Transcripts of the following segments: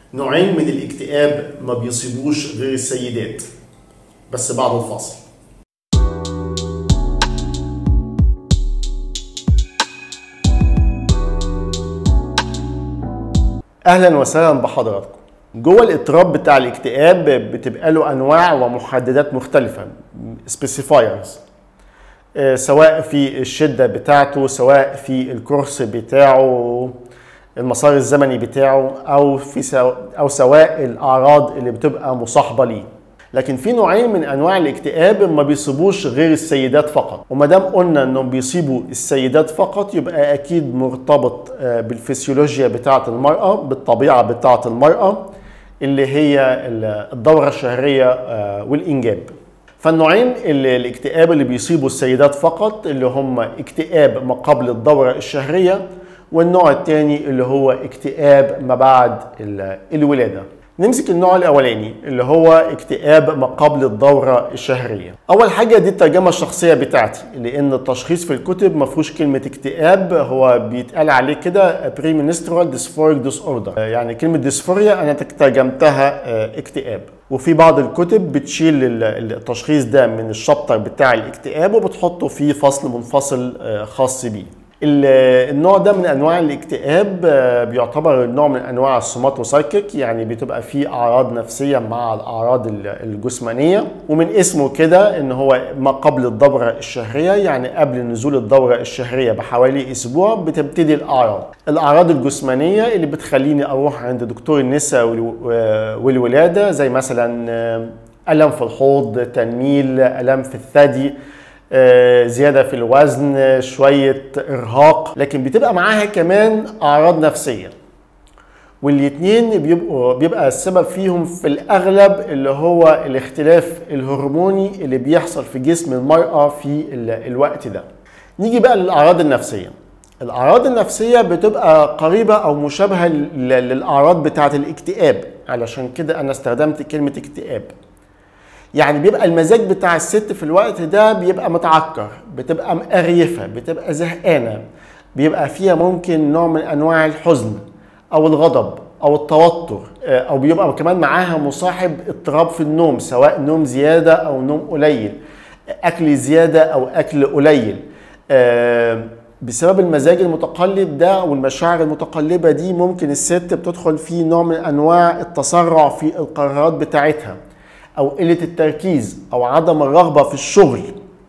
نوعين من الاكتئاب ما بيصيبوش غير السيدات بس بعد الفاصل اهلا وسهلا بحضراتكم جوه الاضطراب بتاع الاكتئاب بتبقى له انواع ومحددات مختلفه سبيسيفايرز سواء في الشده بتاعته سواء في الكورس بتاعه المسار الزمني بتاعه او في سو او سواء الاعراض اللي بتبقى مصاحبه ليه لكن في نوعين من انواع الاكتئاب ما بيصيبوش غير السيدات فقط وما دام قلنا انهم بيصيبوا السيدات فقط يبقى اكيد مرتبط بالفسيولوجيا بتاعه المراه بالطبيعه بتاعه المراه اللي هي الدوره الشهريه والانجاب فالنوعين اللي الاكتئاب اللي بيصيبوا السيدات فقط اللي هم اكتئاب ما قبل الدوره الشهريه والنوع الثاني اللي هو اكتئاب ما بعد الولاده نمسك النوع الاولاني اللي هو اكتئاب ما قبل الدوره الشهريه اول حاجه دي الترجمه الشخصيه بتاعتي لان التشخيص في الكتب ما فيهوش كلمه اكتئاب هو بيتقال عليه كده بري منسترال ديسفوريك ديس اوردر يعني كلمه ديسفوريا انا ترجمتها اكتئاب وفي بعض الكتب بتشيل التشخيص ده من الشابتر بتاع الاكتئاب وبتحطه في فصل منفصل خاص بيه النوع ده من انواع الاكتئاب بيعتبر نوع من انواع السوماتوسايكيك يعني بتبقى فيه اعراض نفسيه مع الاعراض الجسمانيه ومن اسمه كده ان هو ما قبل الدوره الشهريه يعني قبل نزول الدوره الشهريه بحوالي اسبوع بتبتدي الاعراض الاعراض الجسمانيه اللي بتخليني اروح عند دكتور النساء والولاده زي مثلا الم في الحوض تنميل الم في الثدي زيادة في الوزن شوية إرهاق لكن بتبقى معاها كمان أعراض نفسية والاتنين بيبقوا بيبقى السبب فيهم في الأغلب اللي هو الاختلاف الهرموني اللي بيحصل في جسم المرأة في الوقت ده نيجي بقى للأعراض النفسية الأعراض النفسية بتبقى قريبة أو مشابهة للأعراض بتاعة الاكتئاب علشان كده أنا استخدمت كلمة اكتئاب يعني بيبقى المزاج بتاع الست في الوقت ده بيبقى متعكر بتبقى مقريفة بتبقى زهقانة بيبقى فيها ممكن نوع من أنواع الحزن أو الغضب أو التوتر أو بيبقى كمان معاها مصاحب اضطراب في النوم سواء نوم زيادة أو نوم قليل أكل زيادة أو أكل قليل بسبب المزاج المتقلب ده والمشاعر المتقلبة دي ممكن الست بتدخل في نوع من أنواع التسرع في القرارات بتاعتها او قله التركيز او عدم الرغبه في الشغل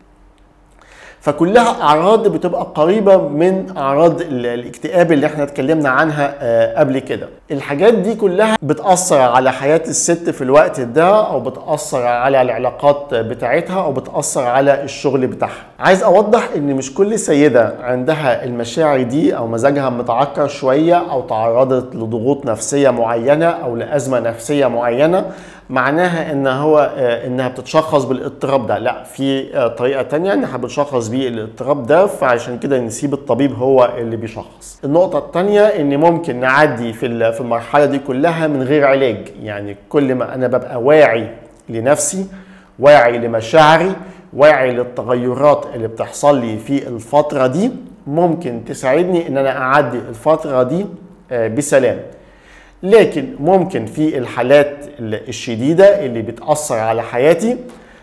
فكلها اعراض بتبقى قريبه من اعراض الاكتئاب اللي احنا اتكلمنا عنها قبل كده الحاجات دي كلها بتاثر على حياه الست في الوقت ده او بتاثر على العلاقات بتاعتها او بتاثر على الشغل بتاعها عايز اوضح ان مش كل سيده عندها المشاعر دي او مزاجها متعكر شويه او تعرضت لضغوط نفسيه معينه او لازمه نفسيه معينه معناها ان هو انها بتتشخص بالاضطراب ده لا في طريقه تانية انها بتشخص بيه الاضطراب ده فعشان كده نسيب الطبيب هو اللي بيشخص النقطه الثانيه ان ممكن نعدي في في المرحله دي كلها من غير علاج يعني كل ما انا ببقى واعي لنفسي واعي لمشاعري واعي للتغيرات اللي بتحصل لي في الفتره دي ممكن تساعدني ان انا اعدي الفتره دي بسلام لكن ممكن في الحالات الشديدة اللي بتأثر على حياتي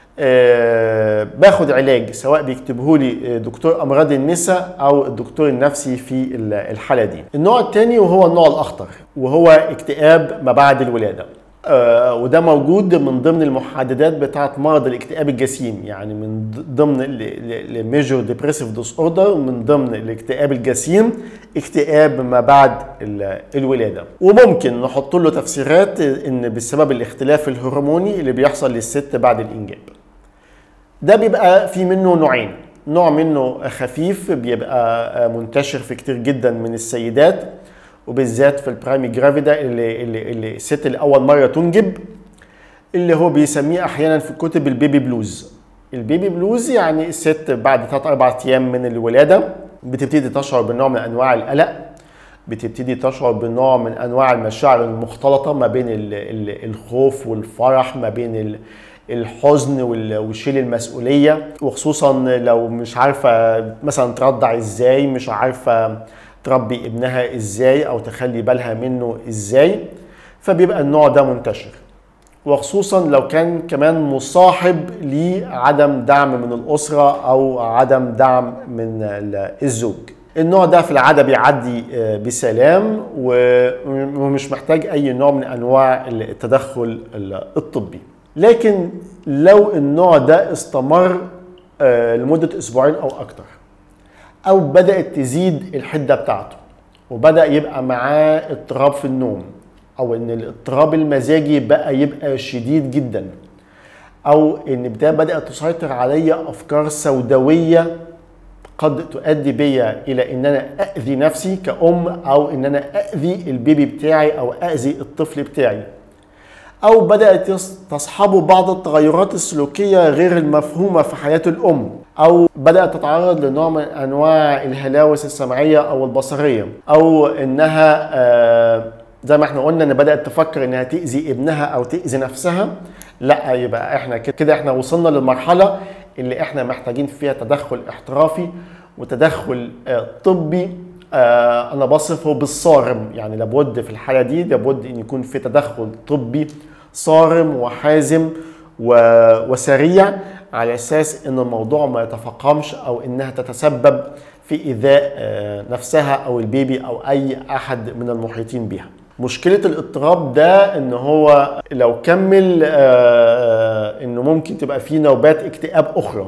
أه باخد علاج سواء بيكتبه لي دكتور امراض النساء او الدكتور النفسي في الحاله دي. النوع الثاني وهو النوع الاخطر وهو اكتئاب ما بعد الولاده. أه وده موجود من ضمن المحددات بتاعه مرض الاكتئاب الجسيم يعني من ضمن الميجور ديبريسيف ديس اوردر ومن ضمن الاكتئاب الجسيم اكتئاب ما بعد الولاده وممكن نحط له تفسيرات ان بسبب الاختلاف الهرموني اللي بيحصل للست بعد الانجاب ده بيبقى في منه نوعين نوع منه خفيف بيبقى منتشر في كتير جدا من السيدات وبالذات في البرايمي جرافيدا اللي, اللي, اللي الست اللي اول مره تنجب اللي هو بيسميه احيانا في الكتب البيبي بلوز البيبي بلوز يعني الست بعد 3 4 ايام من الولاده بتبتدي تشعر بنوع من انواع القلق بتبتدي تشعر بنوع من انواع المشاعر المختلطه ما بين الخوف والفرح ما بين الحزن وشيل المسؤوليه وخصوصا لو مش عارفه مثلا ترضع ازاي مش عارفه تربي ابنها ازاي او تخلي بالها منه ازاي فبيبقى النوع ده منتشر وخصوصا لو كان كمان مصاحب لعدم دعم من الأسرة أو عدم دعم من الزوج النوع ده في العادة بيعدي بسلام ومش محتاج أي نوع من أنواع التدخل الطبي لكن لو النوع ده استمر لمدة أسبوعين أو أكتر أو بدأت تزيد الحدة بتاعته وبدأ يبقى معاه اضطراب في النوم او ان الاضطراب المزاجي بقى يبقى شديد جدا او ان ده بدات تسيطر علي افكار سوداويه قد تؤدي بيا الى ان انا اذي نفسي كأم او ان انا اذي البيبي بتاعي او اذي الطفل بتاعي او بدات تصحبه بعض التغيرات السلوكيه غير المفهومه في حياه الام او بدات تتعرض لنوع من انواع الهلاوس السمعيه او البصريه او انها آه زي ما احنا قلنا ان بدات تفكر انها تاذي ابنها او تاذي نفسها لا يبقى احنا كده احنا وصلنا للمرحله اللي احنا محتاجين فيها تدخل احترافي وتدخل طبي انا بصفه بالصارم يعني لابد في الحاله دي لابد ان يكون في تدخل طبي صارم وحازم وسريع على اساس ان الموضوع ما يتفاقمش او انها تتسبب في ايذاء نفسها او البيبي او اي احد من المحيطين بها مشكلة الاضطراب ده ان هو لو كمل انه ممكن تبقى فيه نوبات اكتئاب اخرى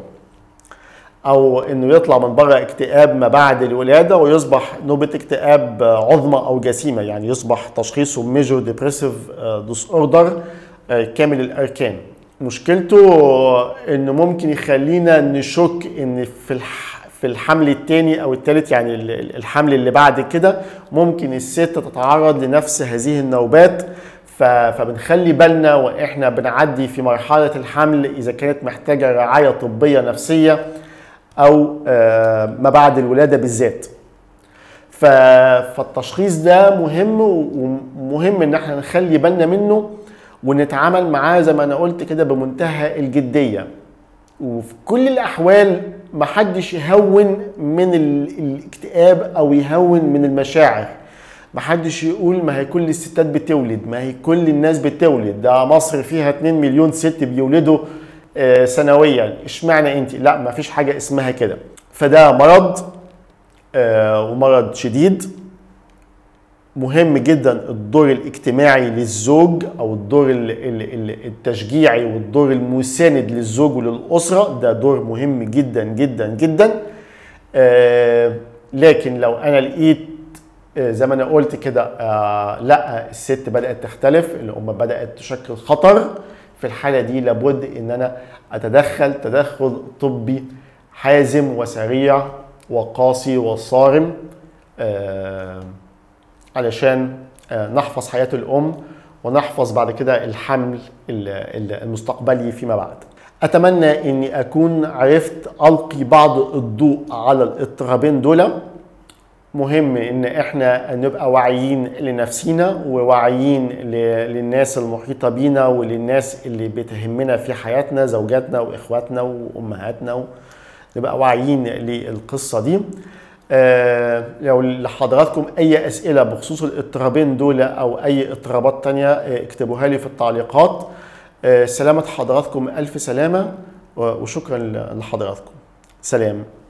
او انه يطلع من بره اكتئاب ما بعد الولاده ويصبح نوبه اكتئاب عظمى او جسيمه يعني يصبح تشخيصه ميجور ديبريسيف ديس اوردر كامل الاركان مشكلته انه ممكن يخلينا نشك ان في الح... في الحمل الثاني او الثالث يعني الحمل اللي بعد كده ممكن الست تتعرض لنفس هذه النوبات فبنخلي بالنا واحنا بنعدي في مرحله الحمل اذا كانت محتاجه رعايه طبيه نفسيه او ما بعد الولاده بالذات فالتشخيص ده مهم ومهم ان احنا نخلي بالنا منه ونتعامل معاه زي ما انا قلت كده بمنتهى الجديه وفي كل الاحوال محدش يهون من الاكتئاب او يهون من المشاعر محدش يقول ما هي كل الستات بتولد ما هي كل الناس بتولد ده مصر فيها 2 مليون ست بيولدوا آه سنويا اشمعنى انت لا ما فيش حاجه اسمها كده فده مرض آه ومرض شديد مهم جدا الدور الاجتماعي للزوج او الدور التشجيعي والدور المساند للزوج وللاسره ده دور مهم جدا جدا جدا آه لكن لو انا لقيت زي ما انا قلت كده آه لا الست بدات تختلف الام بدات تشكل خطر في الحاله دي لابد ان انا اتدخل تدخل طبي حازم وسريع وقاسي وصارم آه علشان نحفظ حياة الأم ونحفظ بعد كده الحمل المستقبلي فيما بعد أتمنى أني أكون عرفت ألقي بعض الضوء على الاضطرابين دول مهم ان احنا نبقى واعيين لنفسينا وواعيين للناس المحيطه بينا وللناس اللي بتهمنا في حياتنا زوجاتنا واخواتنا وامهاتنا نبقى واعيين للقصه دي آه لو لحضراتكم اي اسئله بخصوص الاضطرابين دول او اي اضطرابات تانية آه اكتبوها لي في التعليقات آه سلامه حضراتكم الف سلامه وشكرا لحضراتكم سلام